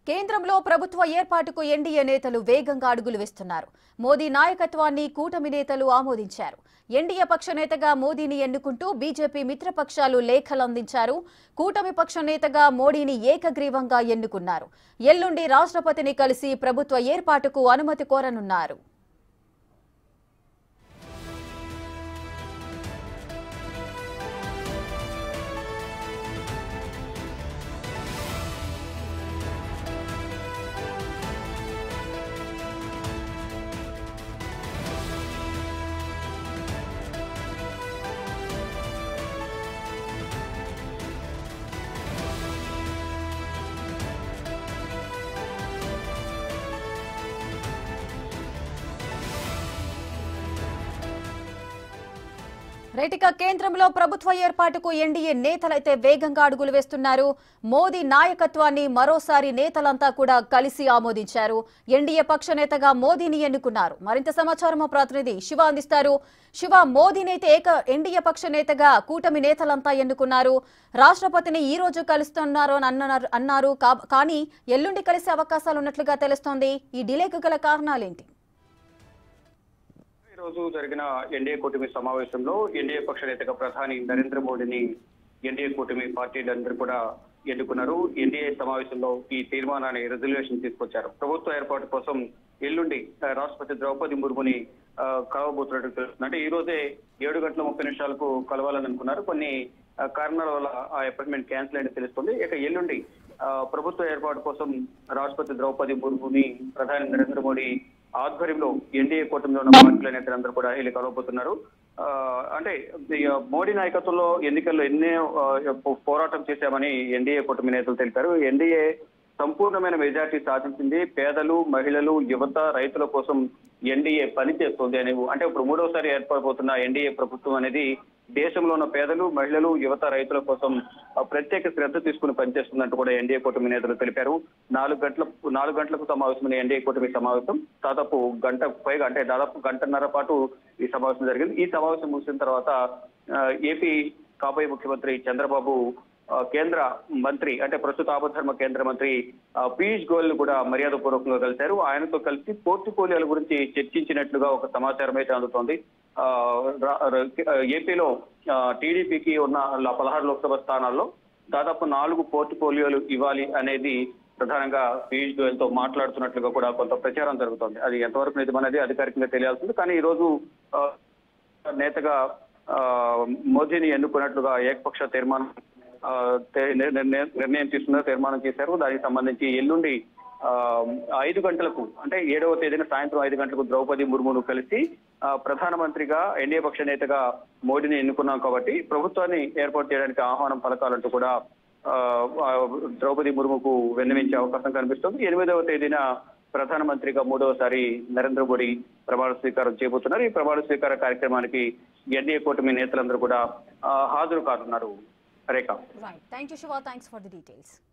కేంద్రంలో ప్రభుత్వ ఏర్పాటుకు ఎన్డీఏ నేతలు వేగంగా అడుగులు వేస్తున్నారు మోదీ నాయకత్వాన్ని కూటమి నేతలు ఆమోదించారు ఎన్డీఏ పక్ష నేతగా మోదీని ఎన్నుకుంటూ బీజేపీ మిత్రపక్షాలు లేఖలు అందించారు కూటమి పక్ష నేతగా మోడీని ఏకగ్రీవంగా ఎన్నుకున్నారు ఎల్లుండి రాష్ట్రపతిని కలిసి ప్రభుత్వ ఏర్పాటుకు అనుమతి కోరనున్నారు రైటిక కేంద్రంలో ప్రభుత్వ ఏర్పాటుకు ఎన్డీఏ నేతలైతే వేగంగా అడుగులు వేస్తున్నారు మోదీ నాయకత్వాన్ని మరోసారి నేతలంతా కూడా కలిసి ఆమోదించారు ఎన్డీఏ పక్ష నేతగా మోదీని ఎన్నుకున్నారు మరింత సమాచారం మా ప్రతినిధి శివ అందిస్తారు శివ మోదీని అయితే ఏక ఎన్డీఏ పక్ష నేతగా కూటమి నేతలంతా ఎన్నుకున్నారు రాష్ట్రపతిని ఈ రోజు కలుస్తున్నారు అని అన్నారు అన్నారు కా- కానీ ఎల్లుండి కలిసే అవకాశాలు ఉన్నట్లుగా తెలుస్తోంది ఈ డిలేకు గల కారణాలేంటి ఈ రోజు జరిగిన ఎన్డీఏ కూటమి సమావేశంలో ఎన్డీఏ పక్ష నేతగా ప్రధాని నరేంద్ర మోడీని ఎన్డీఏ కూటమి పార్టీలందరూ కూడా ఎన్నుకున్నారు ఎన్డీఏ సమావేశంలో ఈ తీర్మానాన్ని రెజల్యూషన్ తీసుకొచ్చారు ప్రభుత్వ ఏర్పాటు కోసం ఎల్లుండి ఆ, రాష్ట్రపతి ద్రౌపది ముర్ముని ఆ, కలవబోతున్నట్టు తెలుస్తుంది అంటే ఈ రోజే ఏడు గంటల ముప్పై నిమిషాలకు కలవాలని అనుకున్నారు కొన్ని ఆ, కారణాల వల్ల ఆ అపాయింట్మెంట్ క్యాన్సిల్ అయినట్టు తెలుస్తుంది ఇక ఎల్లుండి ఆ, ప్రభుత్వ ఏర్పాటు కోసం రాష్ట్రపతి ద్రౌపది ముర్ముని ప్రధాని నరేంద్ర మోడీ ఆధ్వర్యంలో ఎన్డీఏ కూటమిలో ఉన్న పార్టీల నేతలందరూ కూడా వెళ్ళి కలవబోతున్నారు ఆ, అంటే ఈ మోడీ నాయకత్వంలో ఎన్నికల్లో ఎన్నో ఆ, పో- పోరాటం చేశామని ఎన్డీఏ కూటమి నేతలు తెలిపారు ఎన్డీఏ సంపూర్ణమైన మెజార్టీ సాధించింది పేదలు మహిళలు యువత రైతుల కోసం ఎన్డీఏ పనిచేస్తుంది అని అంటే ఇప్పుడు మూడోసారి ఏర్పడబోతున్న ఎన్డీఏ ప్రభుత్వం అనేది దేశంలో ఉన్న పేదలు మహిళలు యువత రైతుల కోసం ఆ, ప్రత్యేక శ్రద్ధ తీసుకుని పనిచేస్తుందంటూ కూడా ఎన్డీఏ కూటమి నేతలు తెలిపారు నాలుగు గంటల నాలుగు గంటలకు సమావేశమైన ఎన్డీఏ కూటమి సమావేశం దాదాపు గంట పైగా అంటే దాదాపు గంటన్నర పాటు ఈ సమావేశం జరిగింది ఈ సమావేశం ముగిసిన తర్వాత ఆ, ఏపీ కాబోయే ముఖ్యమంత్రి చంద్రబాబు ఆ, కేంద్ర మంత్రి అంటే ప్రస్తుత ఆపద్ధర్మ కేంద్ర మంత్రి ఆ, పీయూష్ గోయల్ కూడా మర్యాద పూర్వకంగా కలిశారు ఆయనతో కలిసి పోర్టుఫోలియోల గురించి చర్చించినట్లుగా ఒక సమాచారం అయితే అందుతోంది ఆ, రా- ర- ఏపీలో ఆ, టీడీపీకి ఉన్న ల- పదహారు లోక్సభ స్థానాల్లో దాదాపు నాలుగు పోర్టుఫోలియోలు ఇవ్వాలి అనేది ప్రధానంగా పీయూష్ గోయల్ తో మాట్లాడుతున్నట్లుగా కూడా కొంత ప్రచారం జరుగుతోంది అది ఎంతవరకు నిజమనేది అధికారికంగా తెలియాల్సింది కానీ ఈ రోజు ఆ, నేతగా ఆ, మోదీని ఎన్నుకున్నట్లుగా ఏకపక్ష తీర్మానం ఆ, తే- నిర్- నిర్- నిర్ణయం తీసుకున్న తీర్మానం చేశారు దానికి సంబంధించి ఎల్లుండి ఆ, ఐదు గంటలకు అంటే ఏడవ తేదీన సాయంత్రం ఐదు గంటలకు ద్రౌపది ముర్మును కలిసి ఆ, ప్రధానమంత్రిగా ఎన్డీఏ పక్ష నేతగా మోడీని ఎన్నుకున్నాం కాబట్టి ప్రభుత్వాన్ని ఏర్పాటు చేయడానికి ఆహ్వానం పలకాలంటూ కూడా ఆ, ఆ, ద్రౌపది ముర్ముకు విన్నవించే అవకాశం కనిపిస్తుంది ఎనిమిదవ తేదీన ప్రధానమంత్రిగా మూడవసారి నరేంద్ర మోడీ ప్రమాణ స్వీకారం చేయబోతున్నారు ఈ ప్రమాణ స్వీకార కార్యక్రమానికి ఎన్డీఏ కూటమి నేతలందరూ కూడా ఆ, హాజరు కానున్నారు Rekha right thank you Shiva thanks for the details